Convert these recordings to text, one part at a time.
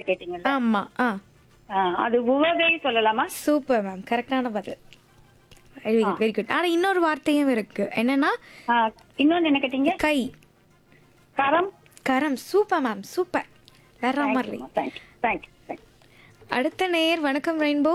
கேட்டீங்கல்ல ஆமா ஆ ஆ, அது உவகை சொல்லலாமா சூப்பர் மேம் கரெக்டான பதில் வெரி குட் வெரி குட் ஆனா இன்னொரு வார்த்தையும் இருக்கு என்னன்னா ஆ, இன்னொன்னு என்ன கேட்டீங்க கை கரம் கரம் சூப்பர் மேம் சூப்பர் வேற மாதிரி தேங்க்யூ தேங்க்யூ தேங்க்யூ அடுத்த நேயர் வணக்கம் ரெயின்போ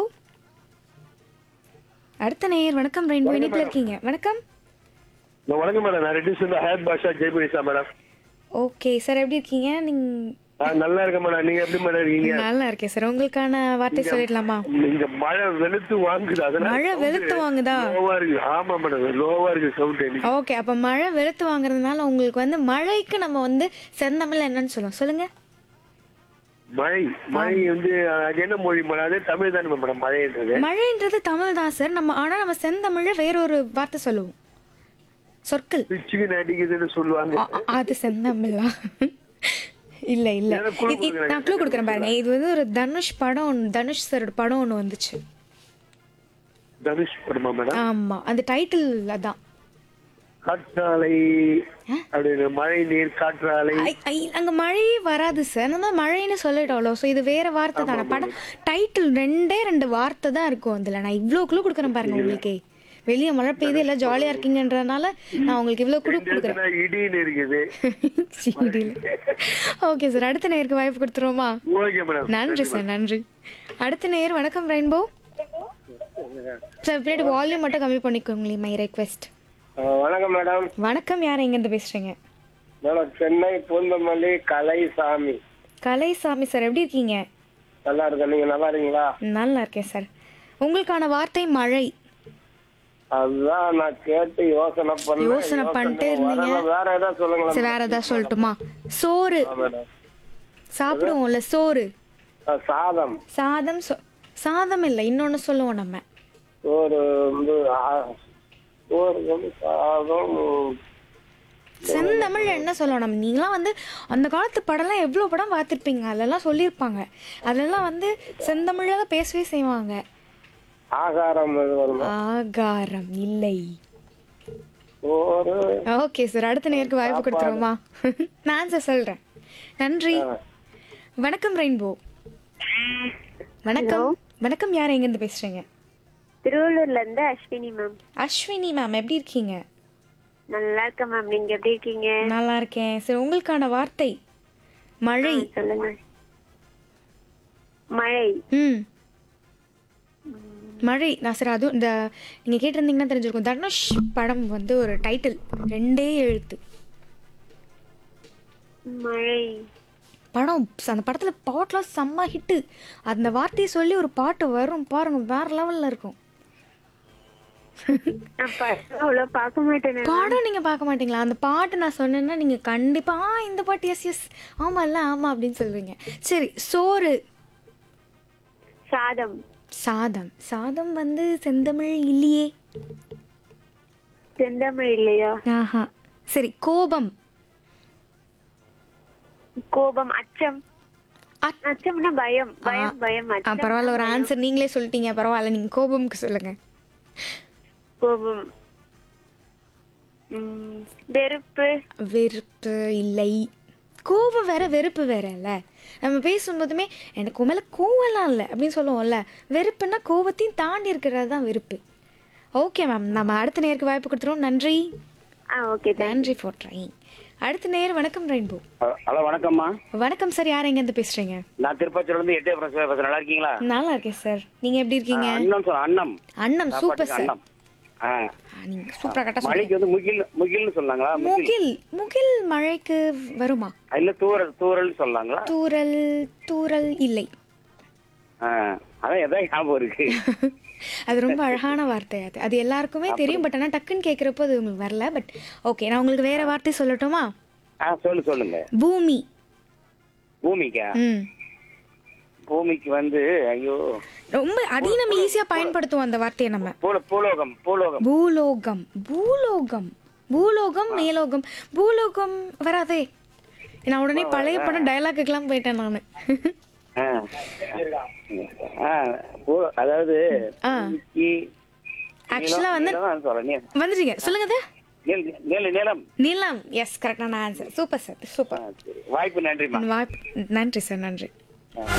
அடுத்த நேயர் வணக்கம் ரெயின்போ இணைப்பில் இருக்கீங்க வணக்கம் நான் வணக்கம் மேடம் நான் ரெட்டிஸ் இந்த ஹேட் பாஷா ஜெய்புரிசா மேடம் ஓகே சார் எப்படி இருக்கீங்க நீங்க ஆ, நல்லா இருக்கேன் மேடம் நீங்க எப்படி மேடம் இருக்கீங்க நல்லா இருக்கேன் சார் உங்களுக்கான வார்த்தை சொல்லிடலாமா இங்க மழை வெளுத்து வாங்குது அதனால மழை வெளுத்து வாங்குதா லோவா இருக்கு ஆமா மேடம் லோவா இருக்கு சவுண்ட் எனக்கு ஓகே அப்ப மழை வெளுத்து வாங்குறதுனால உங்களுக்கு வந்து மழைக்கு நம்ம வந்து செந்தமிழ் என்னன்னு சொல்லுவோம் சொல்லுங்க மழை மழை வந்து அது என்ன மொழி மேடம் அது தமிழ் தானே மேடம் மழைன்றது மழைன்றது தமிழ் தான் சார் நம்ம ஆனா நம்ம செந்தமிழ்ல வேறொரு வார்த்தை சொல்லுவோம் சொற்கள் பிச்சுக்கு அடிக்குதுன்னு சொல்லுவாங்க அ- அ- அது செந்தமிழா இல்ல இல்ல எனக்கு clue இது- இது- கொடுங்க, நான் க்ளூ கொடுக்குறேன் பாருங்க இது வந்து ஒரு தனுஷ் படம் ஒண்ணு- தனுஷ் சாரோட படம் ஒண்ணு வந்துச்சு தனுஷ் படமா மேடம் ஆமா அந்த டைட்டில் அதான் காற்றாலை அப்படின்னு மழை நீர் காற்றாலை ஐ- ஐ- அங்க மழையே வராது சார் நம்ம மழைன்னு சொல்லிட்டோம்ல ஸோ இது வேற வார்த்தை தானே படம் டைட்டில் ரெண்டே ரெண்டு வார்த்தை தான் இருக்கும் அதுல நான் இவ்வளோ குழு கொடுக்குறேன் பாருங்க உங்களுக்கே வெளியே மழை பெய்யுது எல்லாம் ஜாலியா இருக்கீங்கன்றனால நான் உங்களுக்கு இவ்வளோ குழு கொடுக்குறேன் இடத்துல இடின்னு இருக்குது ஓகே சார் அடுத்த நேருக்கு வாய்ப்பு கொடுத்துருவோமா ஓகே மேடம் நன்றி சார் நன்றி அடுத்த நேர் வணக்கம் ரெயின்போ சார் பின்னாடி வால்யூம் மட்டும் கம்மி பண்ணிக்கோங்களேன் மை ரெக்வெஸ்ட் வணக்கம் மேடம் வணக்கம் யார் எங்கேருந்து பேசுறீங்க மேடம் சென்னை பூந்தமல்லி கலைசாமி கலைசாமி சார் எப்படி இருக்கீங்க நல்லா இருக்கேன் நீங்க நல்லா இருக்கீங்களா நல்லா இருக்கேன் சார் உங்களுக்கான வார்த்தை மழை அதுதான் நான் கேட்டு யோசனை பண்ணேன் யோசனை பண்ணிட்டே இருந்தீங்க. வரல, வேற ஏதாவது சொல்லுங்களேன் சரி வேற ஏதாவது சொல்லட்டுமா சோறு மேடம் சாப்பிடுவோம்ல சோறு ஆ, சாதம் சாதம் சொ- சாதம் இல்லை இன்னொன்னு சொல்லுவோம் நம்ம ஒரு வந்து ஆ, சோறு வந்து சாதம் செந்தமிழ் என்ன சொல்லணும் நம்ம நீங்களாம் வந்து அந்த காலத்து படம்லாம் எவ்வளோ படம் பார்த்துருப்பீங்க அதெல்லாம் சொல்லியிருப்பாங்க அதெல்லாம் வந்து செந்தமிழில் தான் பேசவே செய்வாங்க ஆகாரம் இது வருமா ஆகாரம் இல்லை சோறு ஓகே சார் அடுத்த நேருக்கு வாய்ப்பு கொடுத்துருவோமா நான் சார் சொல்கிறேன் நன்றி வணக்கம் ரெயின்போ வணக்கம் வணக்கம் யார் எங்கேருந்து பேசுகிறீங்க திருவள்ளூர்ல இருந்து அஸ்வினி மேம் அஸ்வினி மேம் எப்படி இருக்கீங்க நல்லா இருக்கேன் மேம் நீங்க எப்படி இருக்கீங்க நல்லா இருக்கேன் சரி உங்களுக்கான வார்த்தை மழை சொல்லுங்க மழை ம் மழை நான் சரி அதுவும் இந்த நீங்கள் கேட்டிருந்தீங்கன்னா தெரிஞ்சிருக்கும் தனுஷ் படம் வந்து ஒரு டைட்டில் ரெண்டே எழுத்து மழை படம் அந்த படத்தில் பாட்டெலாம் செம்ம ஹிட்டு அந்த வார்த்தையை சொல்லி ஒரு பாட்டு வரும் பாருங்க வேற லெவலில் இருக்கும் நான் படம் அவ்வளவு பார்க்க மாட்டேன் நான். பாடம் நீங்கள் பார்க்க மாட்டீங்களா அந்த பாட்டு நான் சொன்னேன்னா நீங்கள் கண்டிப்பாக ஆ இந்த பாட்டு எஸ் எஸ் ஆமாம்ல ஆமாம் அப்படின்னு சொல்லுவீங்க சரி சோறு சாதம் சாதம் சாதம் வந்து செந்தமிழ் இல்லையே செந்தமிழ் இல்லையா ஆஹா சரி கோபம் கோபம் அச்சம் அச்- அச்சம்னா பயம் பயம் பயம் ஆ அச்சம் பரவாயில்ல ஒரு ஆன்சர் நீங்களே சொல்லிட்டீங்க பரவாயில்ல நீங்கள் கோபம்க்கு சொல்லுங்க கோபம் உம், வெறுப்பு வெறுப்பு இல்லை கோபம் வேற வெறுப்பு வேற இல்ல நம்ம பேசும்போதுமே எனக்கு உன் மேலே கோவம்லாம் இல்லை அப்படின்னு சொல்லுவோம்ல வெறுப்புன்னா கோபத்தையும் தாண்டி இருக்கிறது தான் வெறுப்பு ஓகே மேம் நம்ம அடுத்த நேருக்கு வாய்ப்பு கொடுத்துருவோம் நன்றி ஆ ஓகே நன்றி ஃபார் ட்ரைங் அடுத்த நேர் வணக்கம் ரெயின்போ ஹலோ வணக்கம்மா வணக்கம் சார் யார் எங்கேருந்து பேசுறீங்க நான் திருப்பத்தூர்ல இருந்து எட்டே பேசுறேன் நல்லா இருக்கீங்களா நல்லா இருக்கேன் சார் நீங்க எப்படி இருக்கீங்க அண்ணம் சொல்ல அண்ணம் அண்ணம் சூப்பர் சார் அண்ணம் ஆ நீங்க சூப்பரா கரெக்டாக மழைக்கு வந்து முகில் முகில்னு சொன்னாங்களா முகில் முகில் மழைக்கு வருமா இல்ல தூரல் தூரல் சொல்லாங்களா தூறல் தூறல் இல்லை ஆ, அதான் எதாவது ஞாபகம் இருக்கு அது ரொம்ப அழகான வார்த்தை அது அது எல்லாருக்குமே தெரியும் பட் ஆனால் டக்குன்னு கேட்குறப்போ அது உங்களுக்கு வரல பட் ஓகே நான் உங்களுக்கு வேற வார்த்தை சொல்லட்டுமா ஆ சொல்லு சொல்லுங்க பூமி பூமிக்கா ம் பூமிக்கு வந்து ஐயோ ரொம்ப அதையும் நம்ம ஈஸியாக பயன்படுத்துவோம் அந்த வார்த்தையை நம்ம பூல பூலோகம் பூலோகம் பூலோகம் பூலோகம் பூலோகம் மேலோகம் பூலோகம் வராதே நான் உடனே பழைய படம் டயலாக்குக்கெல்லாம் போயிட்டேன் நான் ஆ. ஆ, பூ- அதாவது ஆ. பூமிக்கு ஆக்சுவலாக வந்து நீளம் சொல்றேன். நீ- வந்துட்டீங்க சொல்லுங்க அது நீல- நீல நிலம் நீலம் எஸ் கரெக்டான ஆன்சர் சூப்பர் சார் சூப்பர் ஆ, சரி. வாய்ப்பு நன்றிமா வாய்ப்பு நன்றி சார் நன்றி